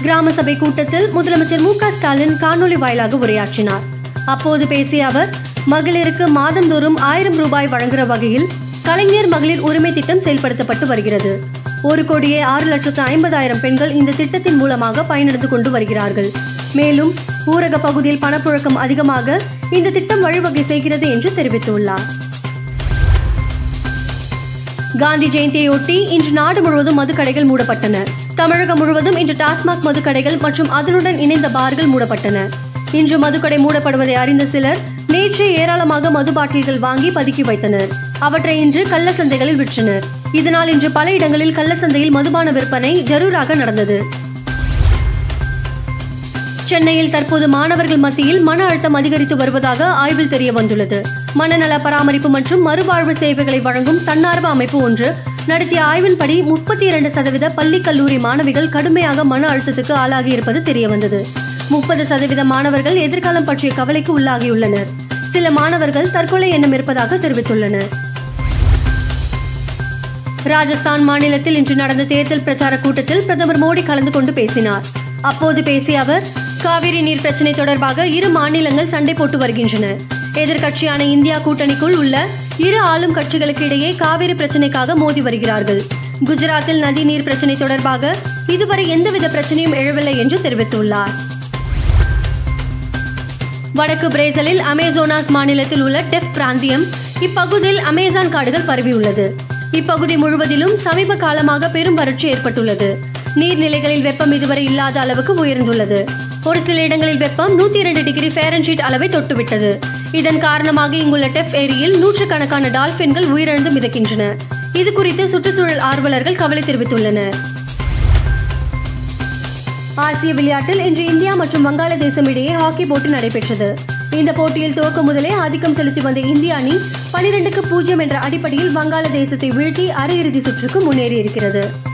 கிராம சபை கூட்டத்தில் முதலமைச்சர் மு க ஸ்டாலின் காணொலி வாயிலாக உரையாற்றினார் அப்போது பேசிய அவர் மகளிருக்கு மாதந்தோறும் ஆயிரம் ரூபாய் வழங்குகிற வகையில் கலைஞர் மகளிர் உரிமை திட்டம் செயல்படுத்தப்பட்டு வருகிறது ஒரு கோடியே ஆறு லட்சத்து ஐம்பதாயிரம் பெண்கள் இந்த திட்டத்தின் மூலமாக பயனடைந்து கொண்டு வருகிறார்கள் மேலும் ஊரக பகுதியில் பணப்புழக்கம் அதிகமாக இந்த திட்டம் வழிவகை செய்கிறது என்று தெரிவித்துள்ளார் காந்தி ஜெயந்தியொட்டி இன்று நாடு முழுவதும் மதுக்கடைகள் மூடப்பட்டன தமிழகம் முழுவதும் இன்று டாஸ்மாக் மதுக்கடைகள் மற்றும் அதனுடன் இணைந்த பார்கள் மூடப்பட்டன இன்று மதுக்கடை மூடப்படுவதை அறிந்த சிலர் நேற்றே ஏராளமாக மது பாட்டில்கள் வாங்கி பதுக்கி வைத்தனர் அவற்றை இன்று கள்ள சந்தைகளில் விற்றனர் இதனால் இன்று பல இடங்களில் கள்ள சந்தையில் மதுபான விற்பனை ஜரூராக நடந்தது சென்னையில் தற்போது மாணவர்கள் மத்தியில் மன அழுத்தம் அதிகரித்து வருவதாக ஆய்வில் தெரிய வந்துள்ளது மனநல பராமரிப்பு மற்றும் மறுவாழ்வு சேவைகளை வழங்கும் தன்னார்வ அமைப்பு ஒன்று நடத்திய ஆய்வின்படி முப்பத்தி இரண்டு சதவீத பள்ளி கல்லூரி மாணவிகள் கடுமையாக மன அழுத்தத்துக்கு ஆளாகி இருப்பது தெரிய வந்தது முப்பது சதவீத மாணவர்கள் எதிர்காலம் பற்றிய கவலைக்கு உள்ளாகியுள்ளனர் சில மாணவர்கள் தற்கொலை எண்ணம் இருப்பதாக தெரிவித்துள்ளனர் ராஜஸ்தான் மாநிலத்தில் இன்று நடந்த தேர்தல் பிரச்சார கூட்டத்தில் பிரதமர் மோடி கலந்து கொண்டு பேசினார் அப்போது பேசிய அவர் காவிரி நீர் பிரச்சினை தொடர்பாக இரு மாநிலங்கள் சண்டை போட்டு வருகின்றன எதிர்க்கட்சியான இந்தியா கூட்டணிக்குள் உள்ள இரு ஆளும் கட்சிகளுக்கு இடையே காவிரி பிரச்சினைக்காக மோதி வருகிறார்கள் குஜராத்தில் நதி நீர் பிரச்சினை தொடர்பாக இதுவரை எந்தவித பிரச்சனையும் எழவில்லை என்று தெரிவித்துள்ளார் வடக்கு பிரேசிலில் அமேசோனாஸ் மாநிலத்தில் உள்ள டெஃப் பிராந்தியம் இப்பகுதியில் அமேசான் காடுகள் பரவியுள்ளது இப்பகுதி முழுவதிலும் சமீப காலமாக பெரும் வறட்சி ஏற்பட்டுள்ளது நீர்நிலைகளில் வெப்பம் இதுவரை இல்லாத அளவுக்கு உயர்ந்துள்ளது ஒரு சில இடங்களில் வெப்பம் நூத்தி இரண்டு டிகிரி ஃபேரன்ஹீட் அளவை தொட்டுவிட்டது இதன் காரணமாக இங்குள்ள டெஃப் ஏரியில் நூற்றுக்கணக்கான டால்பின்கள் உயிரிழந்து மிதக்கின்றன இது குறித்து சுற்றுச்சூழல் ஆர்வலர்கள் கவலை தெரிவித்துள்ளனர் ஆசிய விளையாட்டில் இன்று இந்தியா மற்றும் வங்காளதேசம் இடையே ஹாக்கி போட்டி நடைபெற்றது இந்த போட்டியில் துவக்க முதலே ஆதிக்கம் செலுத்தி வந்த இந்திய அணி பனிரெண்டுக்கு பூஜ்ஜியம் என்ற அடிப்படையில் வங்காளதேசத்தை வீழ்த்தி அரையிறுதி சுற்றுக்கு முன்னேறியிருக்கிறது